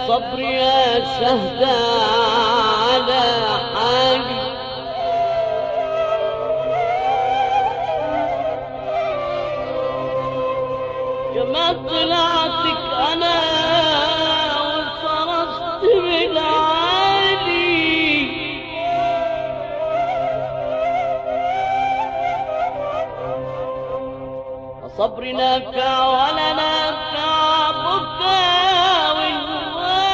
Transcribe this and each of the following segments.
صبر يا شهد على حالي كما طلعتك انا وصرفت بالعالي صبر نافع ولا نافع بكاء والواع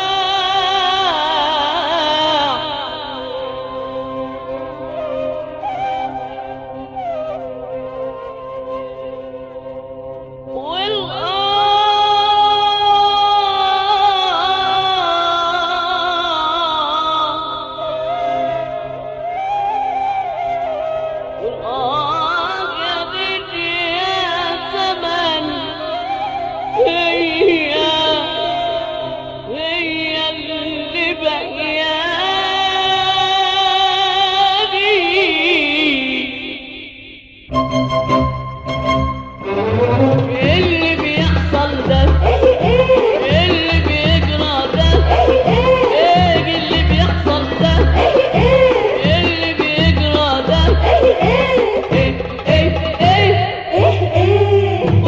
والآه والآه يا بنتي يا زمن هي هي اللي بقياني اللي بيحصل ده اللي بيجرى ده ايه اللي بيحصل ده اللي بيجرى ده ايه ايه ايه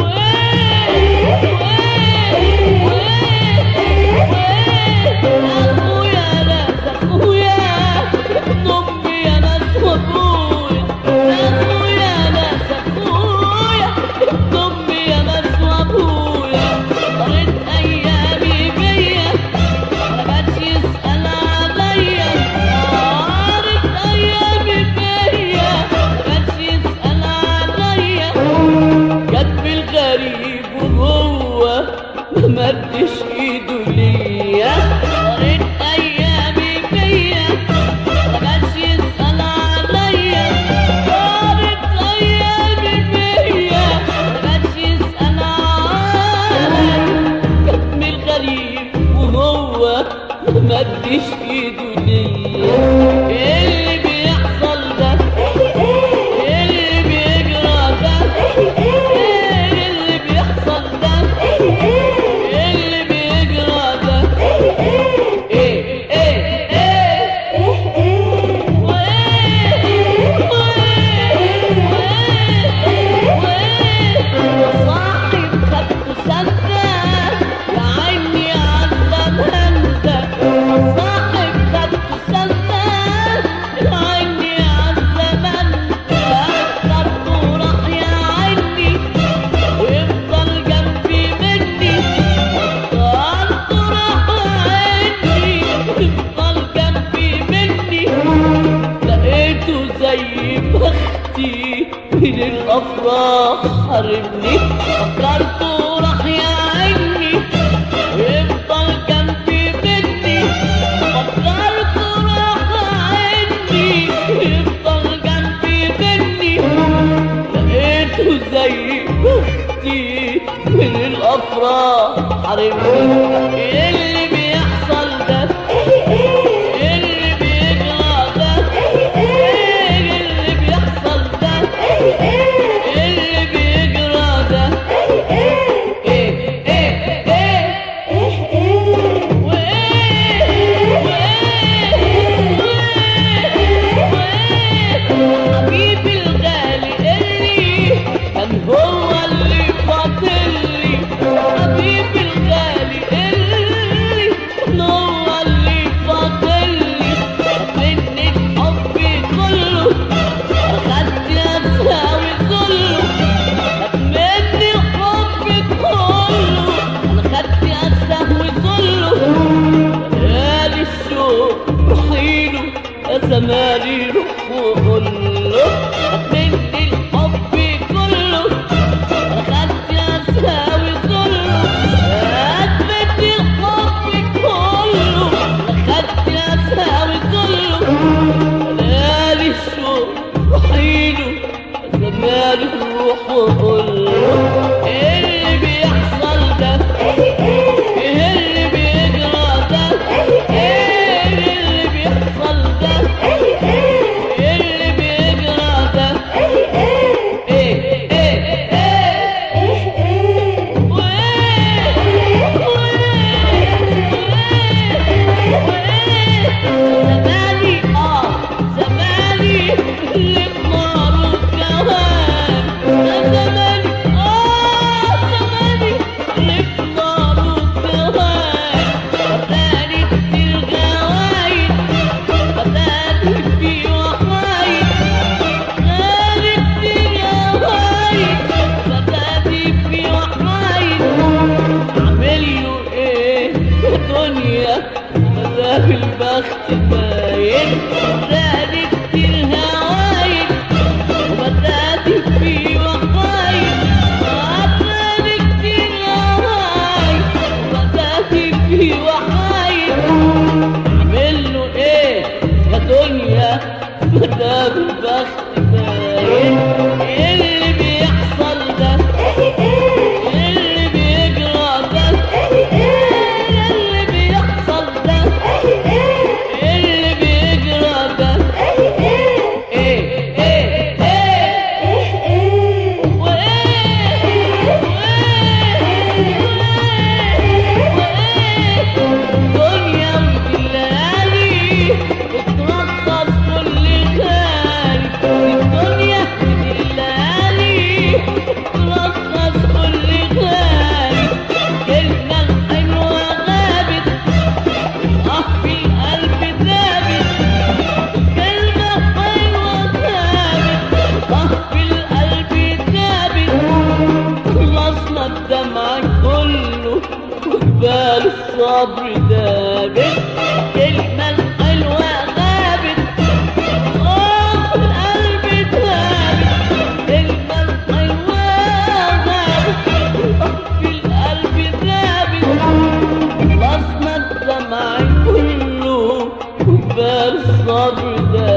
اخويا ناس اخويا امي يا ناس وابويا اخويا ناس اخويا امي يا ناس وابويا قريت ايامي بيا ما بقتش يسال عليا قريت ايامي بيا ما بقتش يسال عليا كتب الغريب وهو ما مدش ايده ليا قريت ايامي فيا ما بقاش يسال عليا قريت ايامي فيا ما بقاش يسال عليا كتب الغريب وهو ما مدش ايده ليا اللي بيحصل ده اللي بيجرى ده ايه اللي بيحصل ده اللي بيجرى ده ايه ايه ايه صاحب خدته سنة يا عيني عالزمان ده صاحب خدته سنة يا عيني عالزمان ده خدته راح يا عيني ويفضل جنبي مني خدته راح عيني ويفضل جنبي مني لقيته زي بختي من الافراح حرمني فكرته راح يا عيني ويفضل جنبي مني فكرته راح عيني ويفضل جنبي مني لقيته زي بختي من الافراح حرمني اللي بيحصل ده اللي بيجرى ده ايه اللي بيحصل ده اللي بيجرى ده ايه ايه ايه حبيبي الغالي اللي كان هو اللي فاضلي حبيبي الغالي اللي كان هو اللي فاضلي مني الحب كله خدت اساوي كله مني الحب كله انا خدت اساوي كله غالي الشوق روحيله يا زمالي روح وقول له مني الحب كله انا خدت اساوي كله هات مني الحب كله انا خدت اساوي كله غالي الشوق روحيله يا زمالي روح وقول له ايه اللي بيحصل ده ايه اللي بيجرى ده ايه اللي بيحصل ده وده البخت باين زادي كتير هوايد وبدأت في وقايد زادي كتير هوايد وبدأت في وقايد اعمل له ايه يا دنيا مدام البخت باين ايه اللي بيحصل ده ايه اللي بيجرى ده ايه اللي بيحصل ده ايه اللي بيجرى ده ايه ايه ايه دنيا بالليالي بترقص كل خالي الدنيا بالليالي بترقص كل خالي كلمة حلوة غابت اه في القلب ثابت كلمة حلوة غابت اه في القلب ثابت خلصنا الدمع كله وجبال الصبر دابت كلمة الحلوة غابت اه في القلب ثابت كلمة الحلوة غابت اه في القلب ثابت خلصنا الدمع كله وجبال الصبر دابت